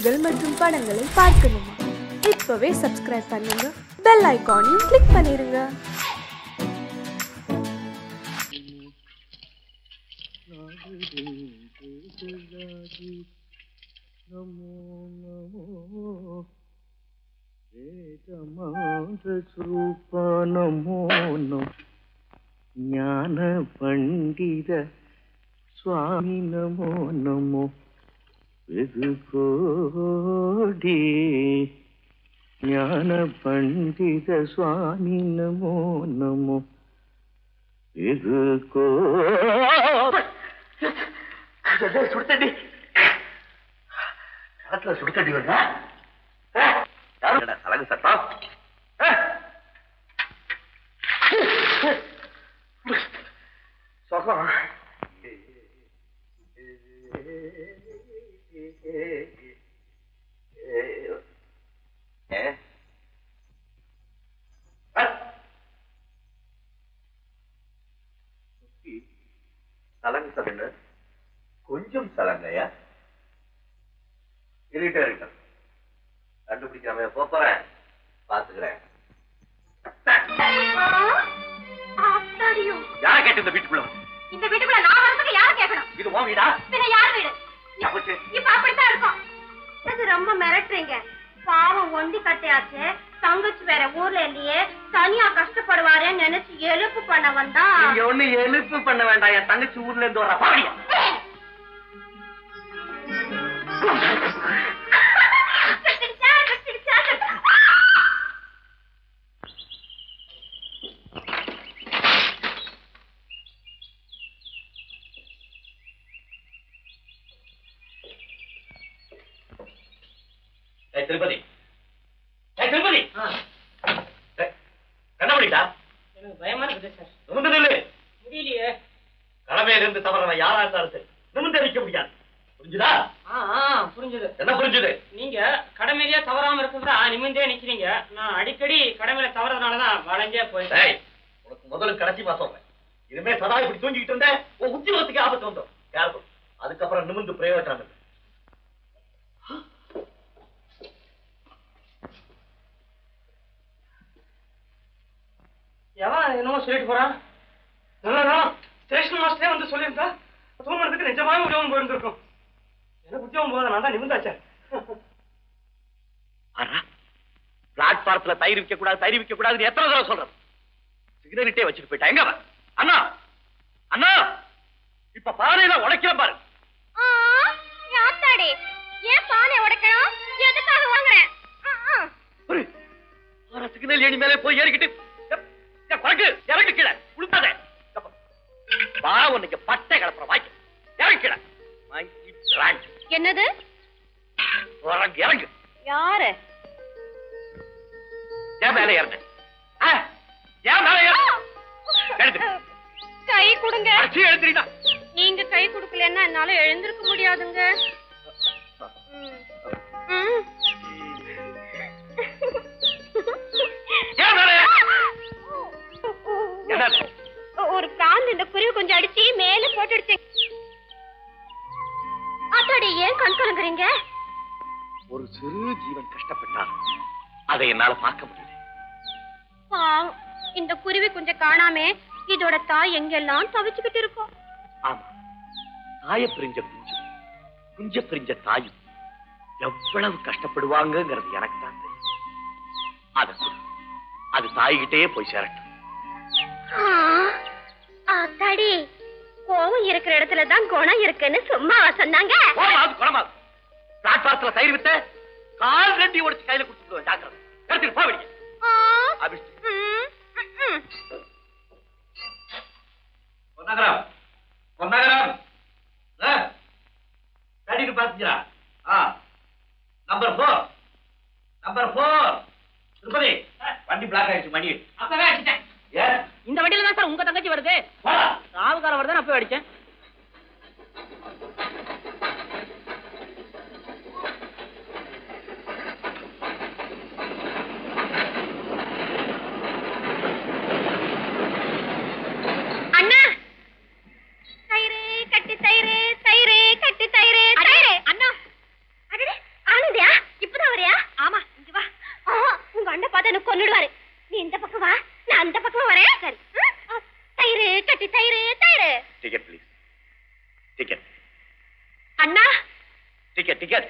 பாடல்கள் மற்றும் படங்களை பார்க்கணுமா இப்பவே சப்ஸ்கிரைப் பண்ணுங்க பெல் ஐகானையும் கிளிக் பண்ணிருங்க नमो नमो वेदमानस्वरूप नमो नमो ज्ञानपण्डित स्वामी नमो नमो विदुकोडि ज्ञानपण्डित स्वामी नमो नमो विदुको சுடுத்தண்டி களத்துல சுடுத்தண்டி வருதா யாரும் அழகு சட்டம் சொகம் சலங்கு சலங்க கொஞ்சம் சலங்கையா இருட்டே இருக்கட்டும் கண்டுபிடிக்காம போறேன் பாத்துக்கிறேன் ஆத்தாடியும். யார கேட்டு இந்த வீட்டுக்குள்ள இந்த வீட்டுக்குள்ள நான் வரதுக்கு யார் கேட்கணும் இது உன் வீடா பின்ன யார் வீடு தப்புச்சு. இப்ப அப்படித்தான் இருக்கும் இது ரொம்ப மிரட்டுறீங்க பாவம் ஒண்டி கட்டையாச்சு தங்கச்சி வேற ஊர்ல இல்லையே தனியா கஷ்டப்படுவாரேன்னு நினைச்சு எழுப்பு பண்ண வந்தா நீங்க ஒண்ணு எழுப்பு பண்ண வேண்டாம் என் தங்கச்சி ஊர்ல இருந்து வர பாடியா விட்டுடுச்சா, விட்டுடுச்சா. ஏய் திருப்பதி ஏய் திருப்பதி ஏய், என்ன பண்ணிட்டா எனக்கு பயமா இருக்குது சார் நிமிந்து நில்லு முடியலையே கடமையில இருந்து தவறவன் யாரா இருந்தாலும் சரி நிமிந்து நிக்க முடியாது புரிஞ்சுதா ஆ ஆ புரிஞ்சது என்ன புரிஞ்சுது நீங்க கடமையிலேயே தவறாம இருக்கிறதா நிமிந்தே நிக்கிறீங்க நான் அடிக்கடி கடமையில தவறதுனாலதான் வளைஞ்சே போயிட்டேன் ஏய், உனக்கு முதல்ல கடைசி மாசம் சொல்றேன் இனிமே சதா இப்படி தூங்கிட்டு இருந்த உன் உத்தியோகத்துக்கு ஆபத்து வந்துடும் கேர்ஃபுல் அதுக்கப்புறம் நிமிந்து பிரயோஜனம் இல்லை எவன் என்னமோ சொல்லிட்டு போறான் நல்ல நாள் ஸ்டேஷன் மாஸ்டரே வந்து சொல்லியிருந்தா தூங்குறதுக்கு நிஜமாவே உதவும் போயிருந்திருக்கும் எனக்கு உத்தியோகம் போகாத நான் தான் நிமிந்தாச்சேன் பிளாட்பாரத்துல தயிர் விற்க கூடாது தயிர் விற்க கூடாதுன்னு எத்தனை தடவை சொல்றது சிகரெட்டே வச்சுட்டு போயிட்டா எங்க அவன்? அண்ணா அண்ணா இப்ப பானையில உடைக்கிற பாரு ஆ, யாத்தாடி ஏன் பானை உடைக்கணும் எதுக்காக வாங்குறேன் ஆ, ஆ. ஒரு ஆற சிக்னல் ஏணி மேலே போய் ஏறிக்கிட்டு எப், எப், குரங்கு இறங்கு கீழே உளுத்தாத வா உன்னைக்கு பட்டை கலப்புற வாய்க்கு இறங்கு கீழே வாங்கி பிராண்ட் என்னது குரங்கு இறங்கு யாரு ஏன் மேலே இறங்க ஆ, ஏன் மேலே இறங்க எழுது கை கொடுங்க அடிச்சு எழுதுறீங்க நீங்க கை கொடுக்கலன்னா என்னால எழுந்திருக்க முடியாதுங்க ம். ம். ஏன் மேலே என்னது? ஒரு பிராந்த் இந்த குருவி கொஞ்சம் அடிச்சு மேல போட்டுடுச்சு அத்தாடி ஏன் கண் கலங்குறீங்க ஒரு சிறு ஜீவன் கஷ்டப்பட்டால் அதை என்னால பார்க்க முடியல பாவம் இந்த குருவி கொஞ்சம் காணாம இதோட தாய் எங்கெல்லாம் தவிச்சுக்கிட்டு இருக்கும் ஆமா தாய பிரிஞ்ச குஞ்சு குஞ்ச பிரிஞ்ச தாயும் எவ்வளவு கஷ்டப்படுவாங்கங்கிறது எனக்கு தான் தெரியும் அது அது தாய்கிட்டே போய் சேரட்டும் அத்தாடி கோவம் இருக்கிற இடத்துல தான் குணம் இருக்குன்னு சும்மாவா சொன்னாங்க கோமாது குணமாது பிளாட்பாரத்துல தயிர் வித்த கால் ரெண்டி உடைச்சு கையில கொடுத்துருவேன் ஜாக்கிரதை எடுத்துட்டு போவீங்க ஆ. அபிஷ்டு ம், ம், ம். பொன்னகரம் பொன்னகரம் கடிக்கு பாத்துக்கிறா ஆ number four number four Tirupati வண்டி பிளாக் ஆயிடுச்சு மணி அப்பவே அடிச்சிட்டேன் ஏன் இந்த வண்டியில தான் சார் உங்க தங்கச்சி வருது போடா. ராவுகாரம் வருது நான் அப்பவே அடிச்சேன் அண்ணா தயிரு கட்டி தயிரு தயிரு கட்டி தயிரு தயிரு அண்ணா அடடே ஆனந்தி கொன்னுடுவாரு நீ இந்த பக்கம் வா நான் அந்த பக்கம் வரேன் சரி ஆ, தயிரு கட்டி தயிரு தயிரு டிக்கெட் ப்ளீஸ் டிக்கெட் அண்ணா டிக்கெட் டிக்கெட்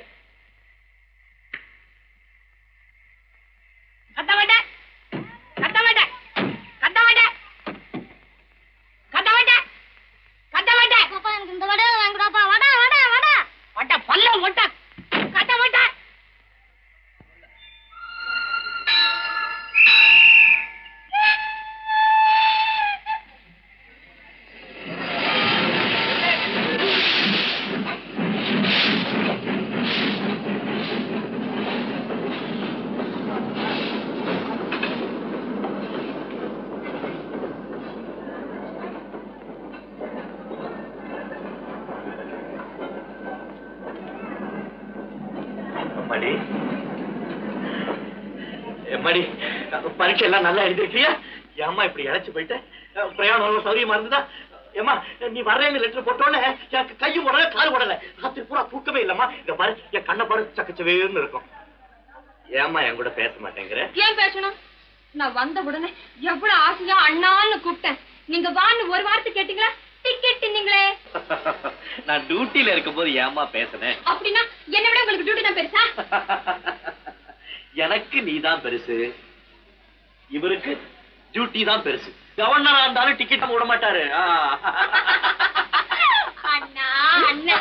கத்த மாட்டேன் கத்த மாட்டேன் கத்த மாட்டேன் கத்த மாட்டேன் கத்த மாட்டேன் பாப்பா எனக்கு இந்த வடை வாங்குடாப்பா வடை வடை வடை வடை பல்ல வடை கத்த மாட்டேன் மடி மடி பரீட்சை எல்லாம் நல்லா எழுதிருக்கியா ஏம்மா இப்படி இழைச்சு போயிட்ட அஹ், பிரயாணம் எல்லாம் சௌரியமா இருந்ததா ஏம்மா நீ வரேன்னு லெட்டர் போட்டோன்னே எனக்கு கையும் உடல கால் உடல ராத்திரி பூரா தூக்கமே இல்லம்மா இந்த பாரு என் கண்ணை பாரு சக்கச்சவேன்னு இருக்கும் ஏம்மா என் கூட பேச மாட்டேங்கிற ஏன் பேசணும் நான் வந்த உடனே எவ்வளவு ஆசையா அண்ணான்னு கூப்பிட்டேன் நீங்க வான்னு ஒரு வார்த்தை கேட்டீங்களா டிக்கெட் நீங்களே நான் டியூட்டில இருக்கும்போது ஏம்மா பேசுனேன் அப்படின்னா என்ன விட உங்களுக்கு டியூட்டி தான் பெருசா எனக்கு நீதான் பெருசு இவருக்கு டியூட்டி தான் பெருசு கவர்னரா இருந்தாலும் டிக்கெட் விட மாட்டாரு ஆ. அண்ணா அண்ணா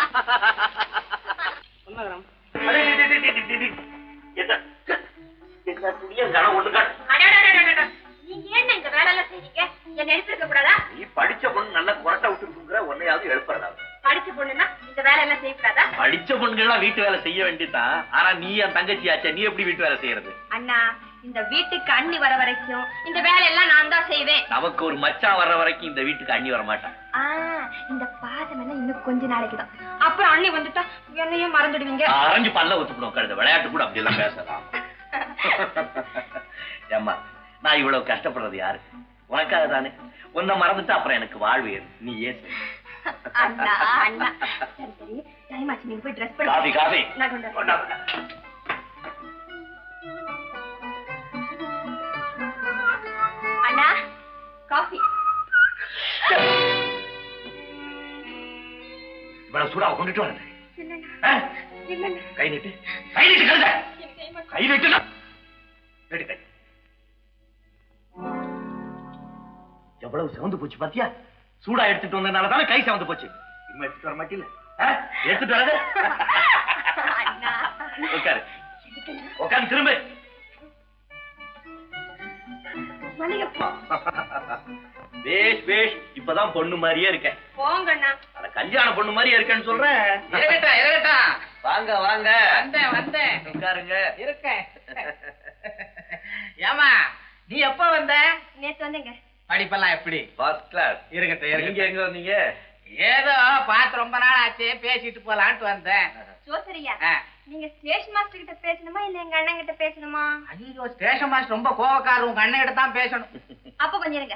அடே, டே, டே, டே, டே, டே, டே. என்ன என்ன துணியும் கனம் ஒண்ணு கா- அடடடடடட. நீங்க என்ன இந்த வேலை எல்லாம் செய்றீங்க என்ன எடுத்துருக்க கூடாதா நீ படிச்ச பொண்ணு நல்லா குரட்டை விட்டுருக்குங்கிற உன்னையாவது எழுப்புறதா படிச்ச பொண்ணுன்னா இந்த வேலை எல்லாம் செய்யக்கூடாதா படிச்ச பொண்ணுங்கள்லாம் வீட்டு வேலை செய்ய வேண்டியதுதான் ஆனா நீ என் தங்கச்சி ஆச்சே நீ எப்படி வீட்டு வேலை செய்யறது அண்ணா இந்த வீட்டுக்கு அண்ணி வர வரைக்கும் இந்த வேலையெல்லாம் நான் தான் செய்வேன் நமக்கு ஒரு மச்சான் வர்ற வரைக்கும் இந்த வீட்டுக்கு அண்ணி வர மாட்டான் ஆ, இந்த பாசம் எல்லாம் இன்னும் கொஞ்ச நாளைக்கு தான் அப்புறம் அண்ணி வந்துட்டா என்னையும் மறந்துடுவீங்க அரைஞ்சு பல்ல ஒத்துக்கணும் கழுத விளையாட்டு கூட அப்படி எல்லாம் பேசலாம் ஏம்மா நான் இவ்வளவு கஷ்டப்படுறது யாரு உனக்காக தானே உன்னை மறந்துட்டு அப்புறம் எனக்கு வாழ்வு ஏது. நீ ஏன் சொல்லு. அண்ணா அண்ணா சரி சரி டைம் ஆச்சு நீங்க போய் ட்ரெஸ் காபி காபி நான் கொண்டு வரேன். கொண்டா, கொண்டா. அண்ணா காஃபி இவ்வளவு சூடா கொண்டுட்டு வரேன் இல்லண்ணா ஆ? இல்லண்ணா கை நீட்டு கை நீட்டு கழுத எனக்கு கை மட்டும் கை நீட்டு நீட்டு கை எவ்வளவு சிவந்து போச்சு பாத்தியா சூடா எடுத்துட்டு வந்ததுனால தானே கை சிவந்து போச்சு இனிமே எடுத்துட்டு வர மாட்டீல எடுத்துட்டு வரது அண்ணா உட்காரு உட்காரு திரும்ப மல்லிகைப்பூ பேஷ் பேஷ் இப்பதான் பொண்ணு மாதிரியே இருக்கேன் போங்கண்ணா அட கல்யாண பொண்ணு மாதிரியே இருக்கேன்னு சொல்றேன் இருக்கட்டும் இருக்கட்டும் வாங்க வாங்க வந்தேன் வந்தேன் உட்காருங்க இருக்கேன் ஏமா நீ எப்ப வந்த நேத்து வந்தேங்க படிப்பெல்லாம் எப்படி ஃபர்ஸ்ட் கிளாஸ் இருக்கட்டும் நீங்க இருக்கட்டும் எங்க வந்தீங்க ஏதோ பார்த்து ரொம்ப நாள் ஆச்சு பேசிட்டு போலான்ட்டு வந்தேன் ஜோசரியா ஆ. நீங்க ஸ்டேஷன் மாஸ்டர் கிட்ட பேசணுமா இல்ல எங்க அண்ணன் கிட்ட பேசணுமா ஐயோ ஸ்டேஷன் மாஸ்டர் ரொம்ப கோவக்காரர் உங்க அண்ணன் கிட்ட தான் பேசணும் அப்ப கொஞ்சம் இருங்க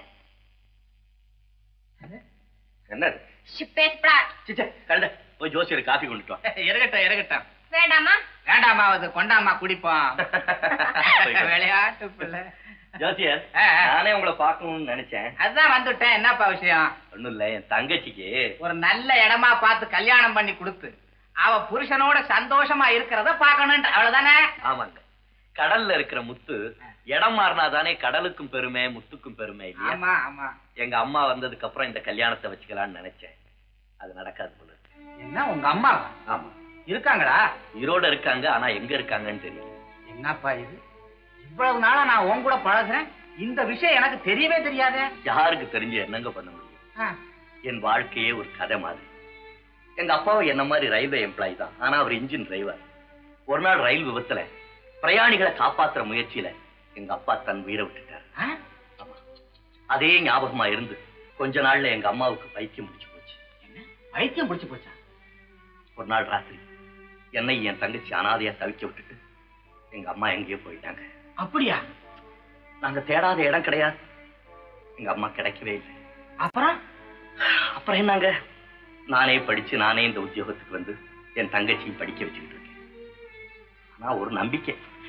என்னது பேசப்படா சிச்சே கழுத போய் ஜோசியர் காஃபி கொண்டுட்டு வா இருக்கட்டும் இருக்கட்டும் வேண்டாமா வேண்டாமா அது கொண்டாமா குடிப்போம் விளையாட்டு பிள்ளை ஜோசியர் ஆ, ஆ. நானே உங்களை பார்க்கணும்னு நினைச்சேன் அதான் வந்துட்டேன் என்னப்பா விஷயம் ஒண்ணும் இல்ல என் தங்கச்சிக்கு ஒரு நல்ல இடமா பார்த்து கல்யாணம் பண்ணி கொடுத்து அவ புருஷனோட சந்தோஷமா இருக்கிறத பார்க்கணுன்ற அவ்வளவுதானே ஆமாங்க கடல்ல இருக்கிற முத்து இடம் மாறினா தானே கடலுக்கும் பெருமை முத்துக்கும் பெருமை இல்லையா ஆமா ஆமா எங்க அம்மா வந்ததுக்கு அப்புறம் இந்த கல்யாணத்தை வச்சுக்கலாம்னு நினைச்சேன் அது நடக்காது போல இருக்கு. என்ன உங்க அம்மா ஆமா இருக்காங்களா ஈரோட இருக்காங்க ஆனா எங்க இருக்காங்கன்னு தெரியல என்னப்பா இது இவ்வளவு நாளா நான் உன் கூட பழகுறேன் இந்த விஷயம் எனக்கு தெரியவே தெரியாதே யாருக்கு தெரிஞ்சு என்னங்க பண்ண முடியும் ஆ, என் வாழ்க்கையே ஒரு கதை மாதிரி எங்க அப்பாவும் என்ன மாதிரி ரயில்வே எம்ப்ளாயி தான் ஆனா அவர் இன்ஜின் டிரைவர் ஒரு நாள் ரயில் விபத்துல பிரயாணிகளை காப்பாத்துற முயற்சியில எங்க அப்பா தன் உயிரை விட்டுட்டார் ஆ? அதே ஞாபகமா இருந்து கொஞ்ச நாள்ல எங்க அம்மாவுக்கு பைத்தியம் முடிச்சு போச்சு என்ன பைத்தியம் பிடிச்சு போச்சா ஒரு நாள் ராத்திரி என்னை என் தங்கச்சி அனாதையா தவிக்க விட்டுட்டு எங்க அம்மா எங்கேயோ போயிட்டாங்க அப்படியா நாங்க தேடாத இடம் கிடையாது எங்க அம்மா கிடைக்கவே இல்லை அப்புறம் அப்புறம் என்னங்க நானே படிச்சு நானே இந்த உத்தியோகத்துக்கு வந்து என் தங்கச்சியும் படிக்க வச்சுக்கிட்டு இருக்கேன் ஆனா ஒரு நம்பிக்கை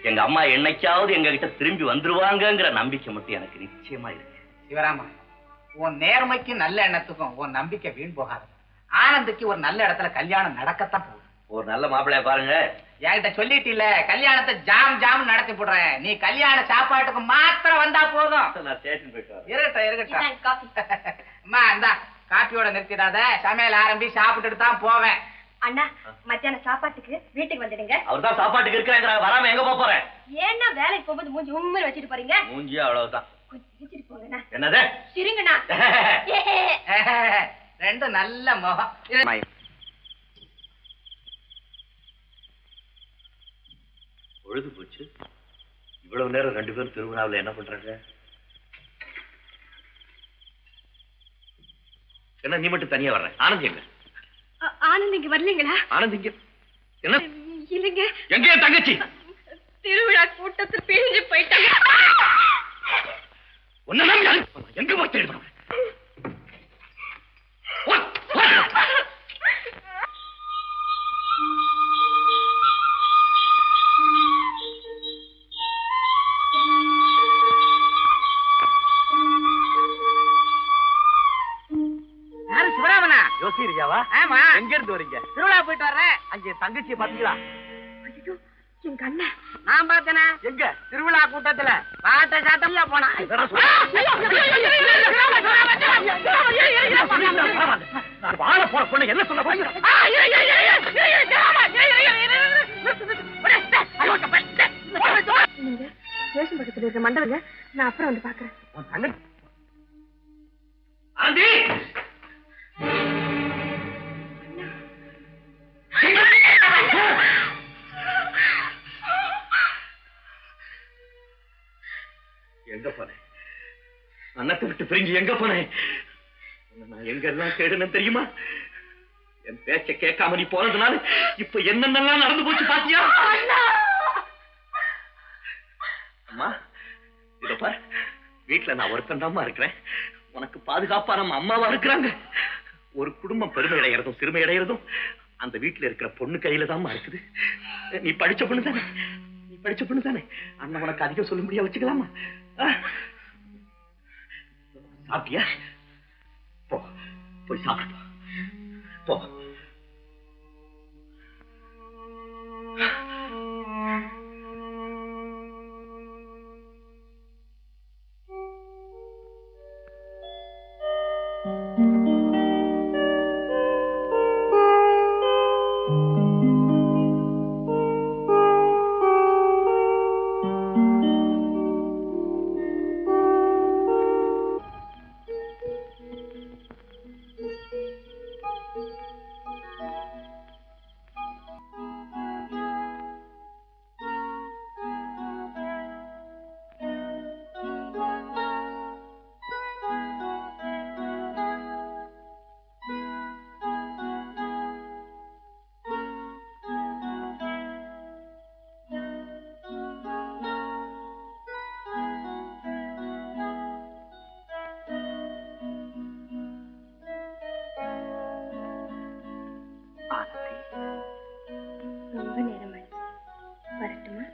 எங்க அம்மா என்னைக்காவது எங்க கிட்ட திரும்பி வந்துருவாங்கங்கிற நம்பிக்கை மட்டும் எனக்கு நிச்சயமா இருக்கு சிவராமா உன் நேர்மைக்கும் நல்ல எண்ணத்துக்கும் உன் நம்பிக்கை வீண் போகாது ஆனந்துக்கு ஒரு நல்ல இடத்துல கல்யாணம் நடக்கத்தான் போகுது ஒரு நல்ல மாப்பிள்ளைய பாருங்க என்கிட்ட சொல்லிட்டில கல்யாணத்தை ஜாம் ஜாம் நடத்தி போடுறேன் நீ கல்யாண சாப்பாட்டுக்கு மாத்திரம் வந்தா போதும் நான் ஸ்டேஷன் போயிட்டு வரேன் இருக்கட்டும் இருக்கட்டும் இந்தாங்க காஃபி அம்மா இந்தா காப்பியோட நிறுத்திடாத சமையல் ஆரம்பி சாப்பிட்டுட்டு தான் போவேன் அண்ணா மத்தியானம் சாப்பாட்டுக்கு வீட்டுக்கு வந்துடுங்க அவர் தான் சாப்பாட்டுக்கு இருக்கிறாங்க வராம எங்க போப் போறேன் ஏன்னா வேலைக்கு போகும்போது மூஞ்சி உண்மை வச்சுட்டு போறீங்க மூஞ்சி அவ்வளவுதான் கொஞ்சம் சிரிச்சிட்டு போங்கண்ணா என்னது சிரிங்கண்ணா ஏ ரெண்டும் நல்ல முகம் இது- பொழுது போச்சு இவ்வளவு நேரம் ரெண்டு பேரும் திருவிழாவில் என்ன பண்றாங்க என்ன நீ மட்டும் தனியா வர்ற ஆனந்த் எங்க ஆ- ஆனந்த் இங்க வரலீங்களா ஆனந்த் இங்க என்ன இல்லைங்க எங்க என் தங்கச்சி திருவிழா கூட்டத்தில் பிரிஞ்சு போயிட்டாங்க உன்னை நம்பி அனுப்பி போனேன். எங்க போய் தேடி போனேன்? ஓ, ஓ. யாரு சிவராமனா யோசிரியாவா ஆமா எங்க இருந்து வரீங்க திருவிழா போயிட்டு வர்றேன் அங்கே தங்கச்சியை பாத்தீங்களா ஐயோ எங்க அண்ணன் நான் பார்த்தேனே எங்க திருவிழா கூட்டத்துல பாட்ட சாட்டம்ல போனா இதெல்லாம் சொல்லு. நான் வாழ போற பொண்ணு என்ன சொல்ல போறீங்க நீங்க ஸ்டேஷன் பக்கத்துல இருக்கிற மண்டபங்க நான் அப்புறம் வந்து பாக்குறேன் உன் தங்கச்சி ஆனந்தி எங்க போனேன் அன்னத்தை விட்டு பிரிஞ்சு எங்க போனேன் உன்னை நான் எங்க எல்லாம் தேடுனேன் தெரியுமா என் பேச்ச கேட்காம நீ போனதுனால இப்ப என்னென்னலாம் நடந்து போச்சு பாத்தியா அம்மா இதோ பார் வீட்டுல நான் ஒருத்தண்டாமா இருக்கிறேன் உனக்கு பாதுகாப்பா நம்ம அம்மாவா இருக்கிறாங்க ஒரு குடும்பம் பெருமை அடைகிறதும் சிறுமை அடைகிறதும் அந்த வீட்டுல இருக்கிற பொண்ணு கையில தான் இருக்குது நீ படிச்ச பொண்ணு தானே நீ படிச்ச பொண்ணு தானே அண்ணன் உனக்கு அதிகம் சொல்ல முடியா வச்சுக்கலாமா ஆ? சாப்பிட்டியா போ போய் சாப்பிடு போ. போ ரொம்ப நேரமாயிடுச்சு வரட்டுமா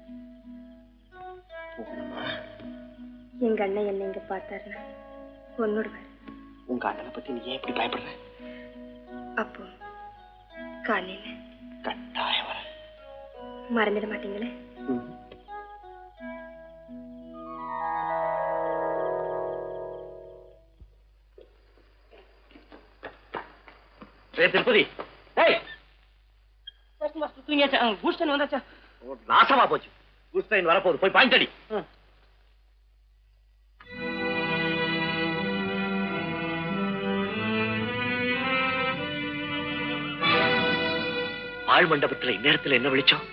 எங்க அண்ணன் என்ன இங்க பார்த்தாருன்னா கொன்னுடுவார் உங்க அண்ணனை பத்தி நீ ஏன் இப்படி பயப்படுற அப்போ காலையில கட்டாயம் வர மறந்துட மாட்டீங்களே ஏய், திருப்பதி ஏய் பூஸ்டன் வந்தாச்சா ஓ, நாசமா போச்சு குஸ்டைன் வரப்போகுது போய் பாயிண்ட் அடி ஆள் மண்டபத்துல இந்நேரத்துல என்ன வெளிச்சம்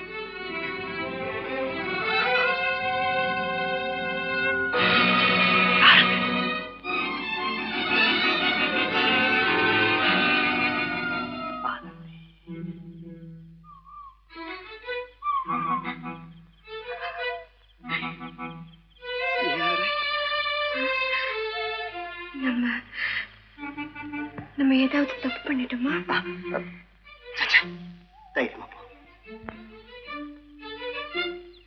நம்ம நம்ம ஏதாவது தப்பு பண்ணிட்டோமா தைரியமா போ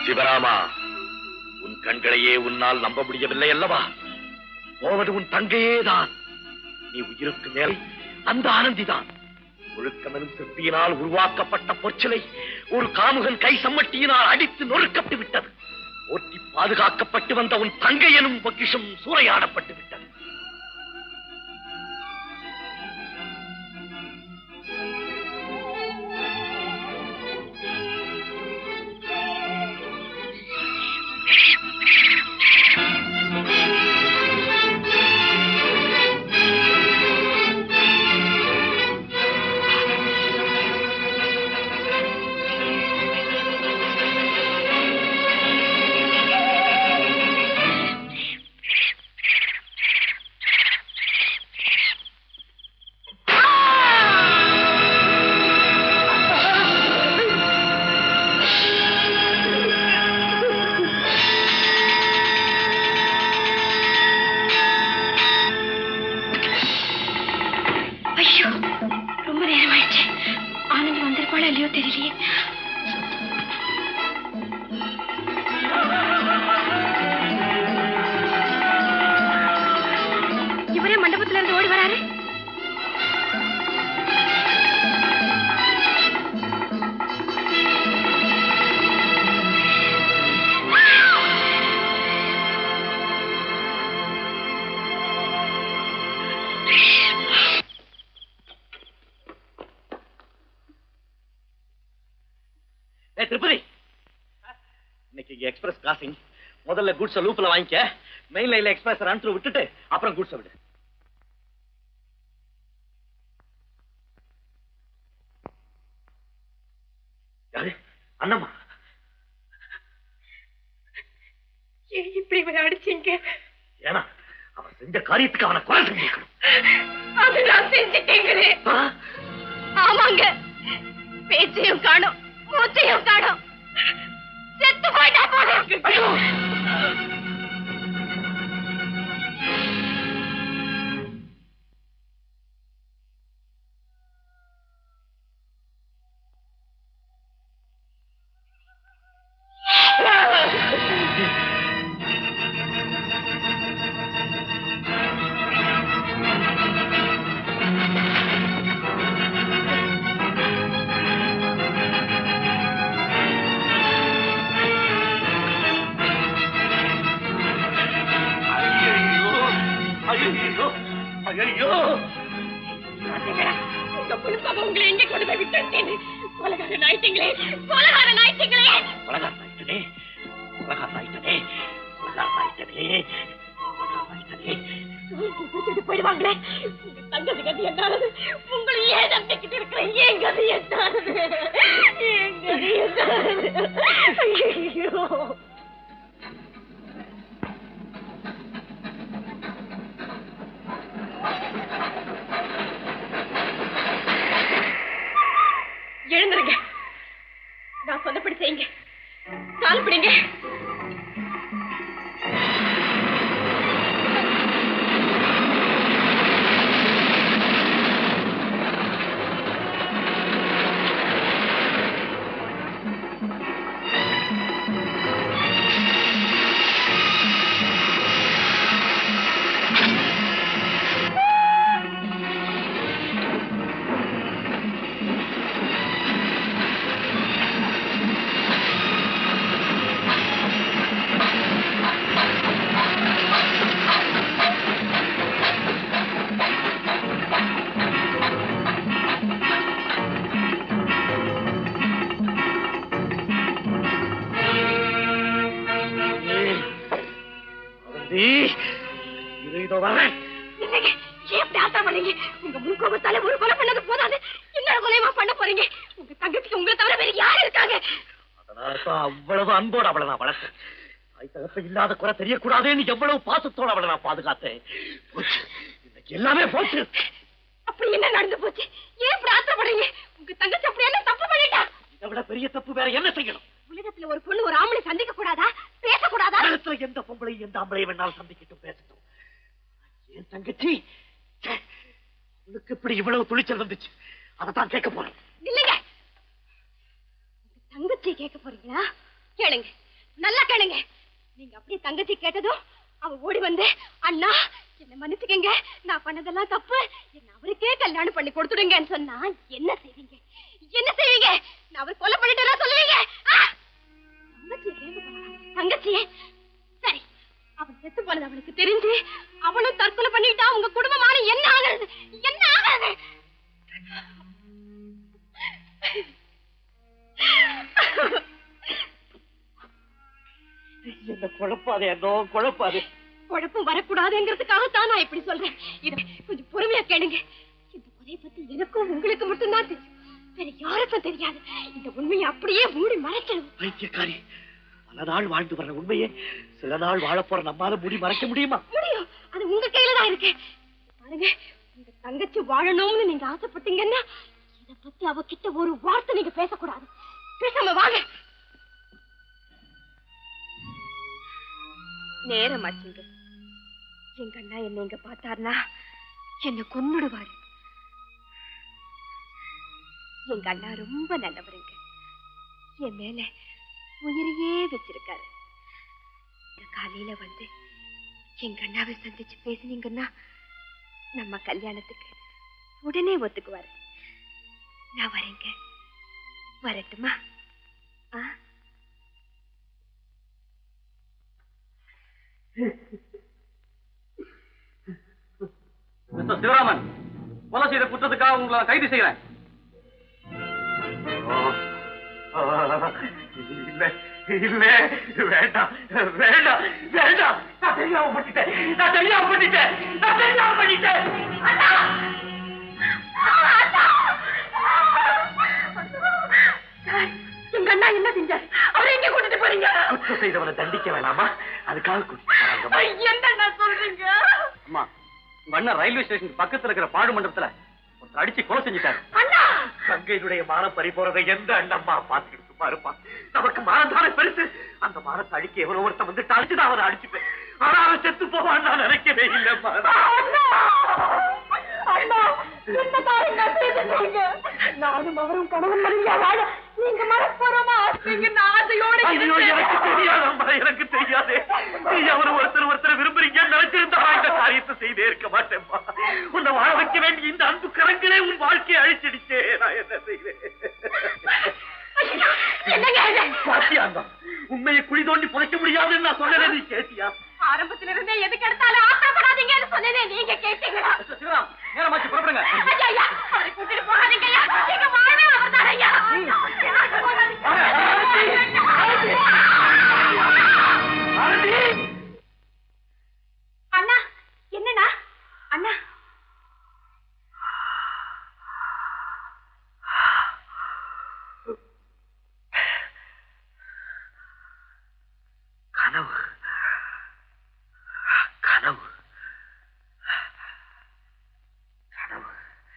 சிவராமா உன் கண்களையே உன்னால் நம்ப முடியவில்லை அல்லவா போவது உன் தங்கையே தான் நீ உயிருக்கு மேல் அந்த ஆனந்திதான் ஒழுக்கமெனும் சிற்பியினால் உருவாக்கப்பட்ட பொற்சிலை ஒரு காமுகன் கை சம்மட்டியினால் அடித்து நொறுக்கப்பட்டு விட்டது போற்றி பாதுகாக்கப்பட்டு வந்த உன் தங்கை எனும் பொக்கிஷம் சூறையாடப்பட்டு விட்டது ஐயோ ரொம்ப நேரம் ஆயிடுச்சு ஆனந்த் வந்திருப்பாளோ இல்லையோ தெரியலையே இவரே மண்டபத்துல இருந்து ஓடி வராரு ஏ திருப்பதி இன்னைக்கு இங்க எக்ஸ்பிரஸ் கிராசிங் முதல்ல குட்ஸ லூப்ல வாங்கிக்க மெயின் லைன்ல எக்ஸ்பிரஸ் ரன் விட்டுட்டு அப்புறம் குட்ஸ விடு யாரு அண்ணம்மா ஏன் இப்படி இவரை அடிச்சீங்க ஏன்னா அவன் செஞ்ச காரியத்துக்கு அவனை கொலை செஞ்சிருக்கணும் அது நான் செஞ்சுட்டேங்களே ஆ? ஆமாங்க பேச்சையும் காணும் மூச்சையும் காணும் செத்து போயிட்டா போல இருக்கு. ஐயோ! ஐயையோ! ஐயையோ! ஐயையோ! உங்க புழுப்பாக உங்களை எங்கே கொண்டு போய் விட்டுட்டேன் கொலகாரன் ஆயிட்டீங்களே கொலகாரன் ஆயிட்டீங்களே கொலைகாரன் ஆயிட்டனே, கொலைகாரன் ஆயிட்டனே, கொலைகாரன் ஆயிட்டனே, கொலைகாரன் ஆயிட்டனே. விட்டுட்டு போயிடுவாங்களே உங்க தங்கச்சி கதி என்னானது உங்களை ஏன் நம்பிக்கிட்டு இருக்கிறேன் ஏன் கதி என்னானது ஏன் கதி என்னானது ஐயோ எழுந்துருங்க நான் சொன்னபடி செய்யுங்க கால் பிடிங்க ஏய், அவந்தி, இரு இதோ வரேன். இல்லைங்க ஏன் இப்படி ஆட்டம் பண்ணீங்க உங்க முன்கோபத்தால ஒரு கொலை பண்ணது போதாது இன்னொரு கொலையுமா பண்ண போறீங்க உங்க தங்கச்சிக்கு உங்களை தவிர வேற யாரு இருக்காங்க அதனாலதான் அவ்வளவு அன்போடு அவளை நான் வளர்த்தேன் தாய் தகப்ப இல்லாத குறை தெரியக்கூடாதுன்னு எவ்வளவு பாசத்தோட அவளை நான் பாதுகாத்தேன் போச்சு இன்னைக்கு எல்லாமே போச்சு அப்படி என்ன நடந்து போச்சு ஏன் இப்படி ஆத்திரப்படுறீங்க உங்க தங்கச்சி அப்படி என்ன தப்பு பண்ணிட்டா இதை விட பெரிய தப்பு வேற என்ன செய்யணும் உலகத்துல ஒரு பொண்ணு ஒரு ஆம்பளை சந்திக்க கூடாதா பேசக்கூடாதா உலகத்துல எந்த பொம்பளையும் எந்த ஆம்பளையும் வேணாலும் சந்திக்கட்டும் பேசட்டும் என் தங்கச்சி ச்சே, அவளுக்கு இப்படி இவ்வளவு துணிச்சல் வந்துச்சு அதைத்தான் கேட்க போறேன் இல்லைங்க உங்க தங்கச்சி கேட்க போறீங்களா கேளுங்க நல்லா கேளுங்க நீங்க அப்படியே தங்கச்சி கேட்டதும் அவ ஓடி வந்து அண்ணா என்ன மன்னிச்சுக்கங்க நான் பண்ணதெல்லாம் தப்பு என்ன அவருக்கே கல்யாணம் பண்ணி கொடுத்துடுங்கன்னு சொன்னா என்ன செய்வீங்க என்ன செய்வீங்க நான் அவர் கொலை பண்ணிட்டேன்னா சொல்லுவீங்க ஆ! தங்கச்சியை கேட்க போறானா? தங்கச்சியே சரி அவன் செத்து போனது அவளுக்கு தெரிஞ்சு அவளும் தற்கொலை பண்ணிட்டா உங்க குடும்பமான என்ன ஆகுறது என்ன ஆகுறது என்ன குழப்பாதே என்னோ குழப்பாதே குழப்பம் வரக்கூடாதுங்கிறதுக்காகத்தான் நான் இப்படி சொல்றேன் இத கொஞ்சம் பொறுமையா கேளுங்க இந்த கொலையை பத்தி எனக்கும் உங்களுக்கு மட்டும்தான் தெரியும் வேற யாருக்கும் தெரியாது இந்த உண்மையை அப்படியே மூடி மறைக்கணும் பைத்தியக்காரி பல நாள் வாழ்ந்து வர்ற உண்மையே சில நாள் வாழப் போற நம்மால முடி மறைக்க முடியுமா முடியும் அது உங்க கையில தான் இருக்கு பாருங்க உங்க தங்கச்சி வாழணும்னு நீங்க ஆசைப்பட்டீங்கன்னா இத பத்தி அவகிட்ட ஒரு வார்த்தை நீங்க பேசக்கூடாது பேசாம வாங்க நேரம் ஆச்சுங்க எங்க அண்ணா என்ன இங்க பார்த்தாருன்னா என்ன கொன்னுடுவாரு எங்க அண்ணா ரொம்ப நல்லவருங்க என் மேல உயிரையே வச்சிருக்காரு இந்த காலையில வந்து எங்க அண்ணாவை சந்திச்சு பேசுனீங்கன்னா நம்ம கல்யாணத்துக்கு உடனே ஒத்துக்குவாரு நான் வரேங்க வரட்டுமா ஆ மிஸ்டர் சிவராமன் கொலை செய்த குற்றத்துக்காக உங்களை நான் கைது செய்யறேன் இல்ல இல்ல வேண்டாம் வேண்டாம் வேண்டாம் நான் தெரியாம பண்ணிட்டேன் நான் தெரியாம பண்ணிட்டேன் நான் தெரியாம பண்ணிட்டேன் அண்ணா! எங்க அண்ணா என்ன செஞ்சார் அவரை எங்க கூட்டிட்டு போறீங்க குற்றம் செய்தவனை தண்டிக்க வேணாமா அதுக்காக கூட்டிட்டு போறாங்கம்மா. என்னண்ணா சொல்றீங்க அம்மா உங்க அண்ணன் ரயில்வே ஸ்டேஷன் பக்கத்துல இருக்கிற பாடு மண்டபத்துல ஒருத்தர் அடிச்சு கொலை செஞ்சுட்டாரு அண்ணா தங்கையினுடைய மானம் பறி போறதை எந்த அண்ணம்மா பாத்துக்கிட்டு சும்மா இருப்பான் நமக்கு மானம் தானே பெருசு அந்த மானத்தை அடிக்க எவனோ ஒருத்தன் வந்து அடிச்சு நான் அவனை அடிச்சுப்பேன் ஆனா அவன் செத்து போவான் நான் நினைக்கவே இல்லம்மா அண்ணா என்ன காரியங்க செய்துட்டீங்க நானும் அவரும் கணவன் மனைவியா வாழ நீங்க மனப்பூர்வமா ஆசைங்கன்னு ஆசையோட ஐயோ எனக்கு தெரியாதம்மா எனக்கு தெரியாது நீ அவரு ஒருத்தர் ஒருத்தர் விரும்புறீங்கன்னு நினைச்சிருந்தா நான் இந்த காரியத்தை செய்தே இருக்க மாட்டேன்மா உன்னை வாழ வைக்க வேண்டிய இந்த அன்பு கரங்களே உன் வாழ்க்கையை அழிச்சிடுச்சே நான் என்ன செய்வேன் என்னங்க இது? பாத்தியாந்தா உண்மையை குழி தோண்டி புதைக்க முடியாதுன்னு நான் சொன்னதே நீ கேட்டியா ஆரம்பத்துல இருந்தே எதுக்கு எடுத்தாலும் ஆசைப்படாதீங்கன்னு சொன்னதே நீங்க கேட்டீங்களா மிஸ்டர் சிவராம் நேரமாச்சு புறப்படுங்க ஐயா, ஐயா, அவரை கூட்டிட்டு போகாதீங்க ஐயா. எங்க வாழ்வே அவர்தான் ஐயா. அண்ணா என்னண்ணா அண்ணா கனவு கனவு கனவு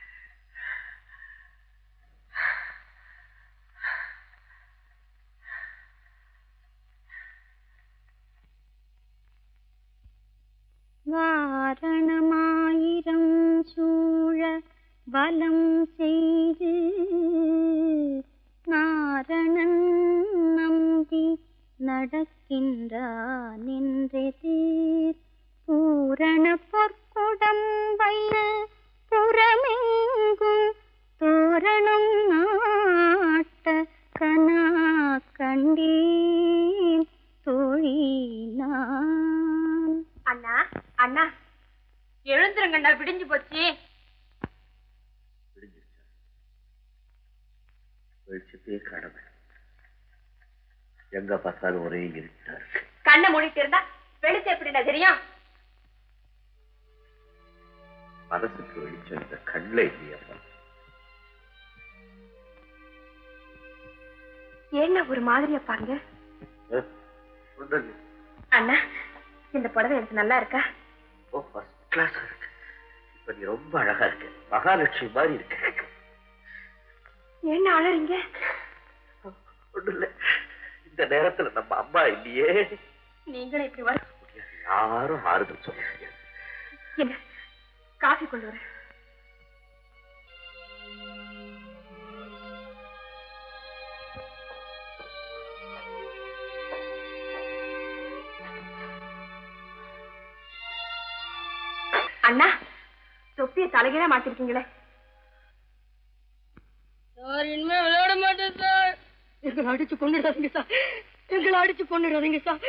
வாரணமாயிரம் சூழ வலம் செய்து நாரணன் நம்பி நடக்கின்றான் என்றெதிர் பூரண பொற்குடம் வைய புறமெங்கும் தோரணம் நாட்ட கனா கண்டேன் தோழி நான் அண்ணா அண்ணா எழுந்துருங்கண்ணா விடிஞ்சு போச்சு வெளிச்சத்தையே கடமை எங்க பார்த்தாலும் ஒரே இருட்டா இருக்கு கண்ணை மூடிட்டு இருந்தா வெளிச்சம் எப்படிண்ணா தெரியும் மனசுக்கு வெளிச்சம் இந்த கண்ணில் இல்லையப்பா ஏன்னா ஒரு மாதிரியா பாருங்க ஒன்றும் அண்ணா இந்த புடவை எனக்கு நல்லா இருக்கா ஓ ஃபர்ஸ்ட் கிளாஸ் இருக்கு இப்ப நீ ரொம்ப அழகா இருக்க மகாலட்சுமி மாதிரி இருக்க என்ன அழறீங்க ஒண்ணும் இல்ல இந்த நேரத்துல நம்ம அம்மா இல்லையே நீங்களும் இப்படி வர முடியாது. யாரும் ஆறுதல் சொல்ல முடியாது என்ன காஃபி கொண்டு வரேன் அண்ணா தொப்பிய தலைகீழ மாத்திருக்கீங்களே சார் இனிமே விளையாட மாட்டேன் சார் எங்களை அடிச்சு கொண்டுடாதீங்க சார் எங்களை அடிச்சு கொண்டுடாதீங்க சார்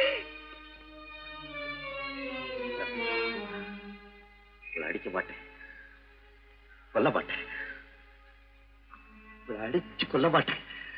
உங்களை அடிக்க மாட்டேன் கொல்ல மாட்டேன் உங்களை அடிச்சு கொல்ல மாட்டேன்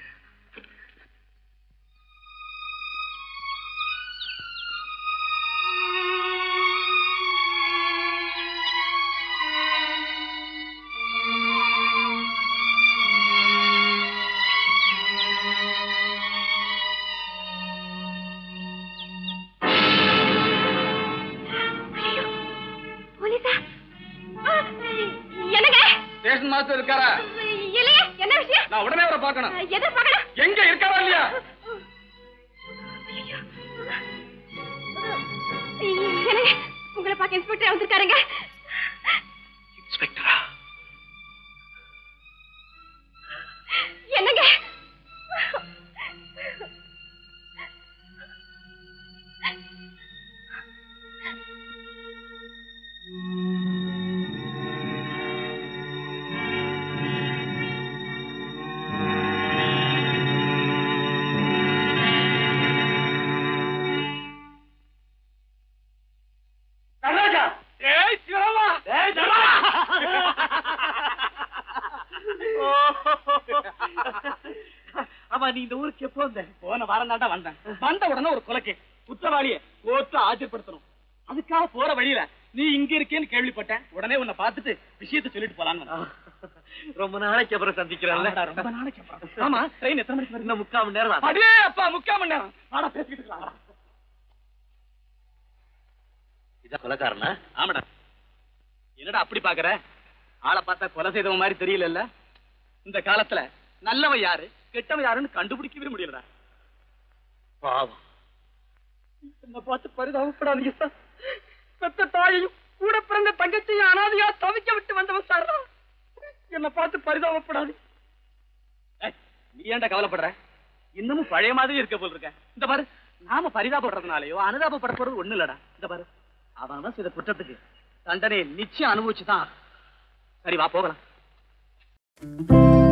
போலீஸா ஆ, என்னங்க ஸ்டேஷன் மாஸ்டர் இருக்காரா இல்லையே என்ன விஷயம் நான் உடனே அவரை பார்க்கணும் எதை பார்க்கணும் எங்க இருக்காரா இல்லையா என்னங்க உங்களை பார்க்க இன்ஸ்பெக்டர் வந்திருக்காருங்க இன்ஸ்பெக்டரா என்னங்க நடராஜா ஏய் சிவராமா ஏய் ஆமா நீ இந்த ஊருக்கு எப்போ வந்த போன வாரம் தாண்டா வந்தேன் வந்த உடனே ஒரு கொலைக்கு குற்றவாளிய கோர்த்து ஆஜர்படுத்தணும் அதுக்காக போற வழியில நீ இங்க இருக்கேன்னு கேள்விப்பட்டேன் உடனே உன்னை பார்த்துட்டு விஷயத்தை சொல்லிட்டு போலான்னு ரொம்ப நாளைக்கு அப்புறம் சந்திக்கிறேன்ல ரொம்ப நாளைக்கு அப்புறம். ஆமா ட்ரெயின் எத்தனை மணிக்கு வருது இன்னும் முக்கால் மணி நேரம் தான். அதே அப்பா முக்கால் மணி நேரம் வாடா பேசிக்கிட்டு இருக்கலாம் இதான் கொலைக்காரனா ஆமாடா என்னடா அப்படி பாக்குற ஆளை பார்த்தா கொலை செய்தவன் மாதிரி தெரியல இந்த காலத்துல நல்லவன் யாரு கெட்டவன் யாருன்னு கண்டுபிடிக்கவே முடியலடா பாவம் என்ன பார்த்து பரிதாபப்படாதீங்க சார் பெத்த தாயையும் கூட பிறந்த தங்கச்சியும் அனாதையா தவிக்க விட்டு வந்தவன் சார் என்ன பார்த்து பரிதாபப்படாது ஏய், நீ ஏன்டா கவலைப்படுற இன்னமும் பழைய மாதிரி இருக்க போல் இருக்க இந்த பாரு நாம பரிதாபப்படுறதுனாலயோ அனுதாபப்பட போறது ஒண்ணு இல்லடா இந்த பாரு அவன் அவன் செய்த குற்றத்துக்கு தண்டனை நிச்சயம் அனுபவிச்சுதான் சரி வா போகலாம்